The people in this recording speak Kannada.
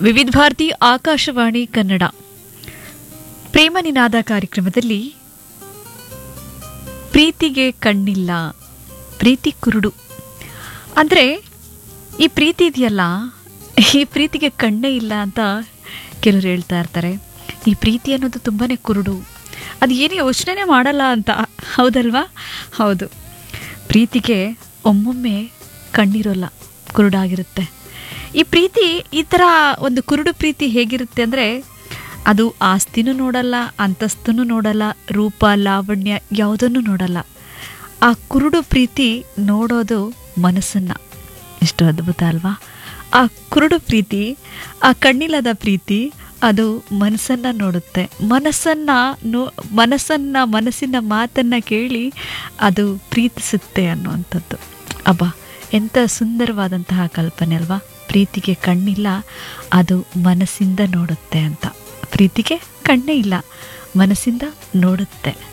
ವಿವಿಧ ಭಾರತಿ ಆಕಾಶವಾಣಿ ಕನ್ನಡ ಪ್ರೇಮ ನಿನಾದ ಕಾರ್ಯಕ್ರಮದಲ್ಲಿ ಪ್ರೀತಿಗೆ ಕಣ್ಣಿಲ್ಲ ಪ್ರೀತಿ ಕುರುಡು ಅಂದರೆ ಈ ಪ್ರೀತಿ ಇದೆಯಲ್ಲ ಈ ಪ್ರೀತಿಗೆ ಕಣ್ಣೇ ಇಲ್ಲ ಅಂತ ಕೆಲವರು ಹೇಳ್ತಾ ಇರ್ತಾರೆ ಈ ಪ್ರೀತಿ ಅನ್ನೋದು ತುಂಬಾ ಕುರುಡು ಅದು ಏನು ಯೋಚನೆ ಮಾಡಲ್ಲ ಅಂತ ಹೌದಲ್ವಾ ಹೌದು ಪ್ರೀತಿಗೆ ಒಮ್ಮೊಮ್ಮೆ ಕಣ್ಣಿರೋಲ್ಲ ಕುರುಡಾಗಿರುತ್ತೆ ಈ ಪ್ರೀತಿ ಈ ಥರ ಒಂದು ಕುರುಡು ಪ್ರೀತಿ ಹೇಗಿರುತ್ತೆ ಅಂದರೆ ಅದು ಆಸ್ತಿನೂ ನೋಡಲ್ಲ ಅಂತಸ್ತನ್ನು ನೋಡಲ್ಲ ರೂಪ ಲಾವಣ್ಯ ಯಾವುದನ್ನು ನೋಡಲ್ಲ ಆ ಕುರುಡು ಪ್ರೀತಿ ನೋಡೋದು ಮನಸ್ಸನ್ನು ಎಷ್ಟು ಅದ್ಭುತ ಅಲ್ವಾ ಆ ಕುರುಡು ಪ್ರೀತಿ ಆ ಕಣ್ಣಿಲ್ಲದ ಪ್ರೀತಿ ಅದು ಮನಸ್ಸನ್ನು ನೋಡುತ್ತೆ ಮನಸ್ಸನ್ನು ನೋ ಮನಸ್ಸನ್ನು ಮನಸ್ಸಿನ ಮಾತನ್ನು ಕೇಳಿ ಅದು ಪ್ರೀತಿಸುತ್ತೆ ಅನ್ನುವಂಥದ್ದು ಅಬ್ಬಾ ಎಂಥ ಸುಂದರವಾದಂತಹ ಕಲ್ಪನೆ ಅಲ್ವಾ ಪ್ರೀತಿಗೆ ಕಣ್ಣಿಲ್ಲ ಅದು ಮನಸ್ಸಿಂದ ನೋಡುತ್ತೆ ಅಂತ ಪ್ರೀತಿಗೆ ಕಣ್ಣೇ ಇಲ್ಲ ಮನಸ್ಸಿಂದ ನೋಡುತ್ತೆ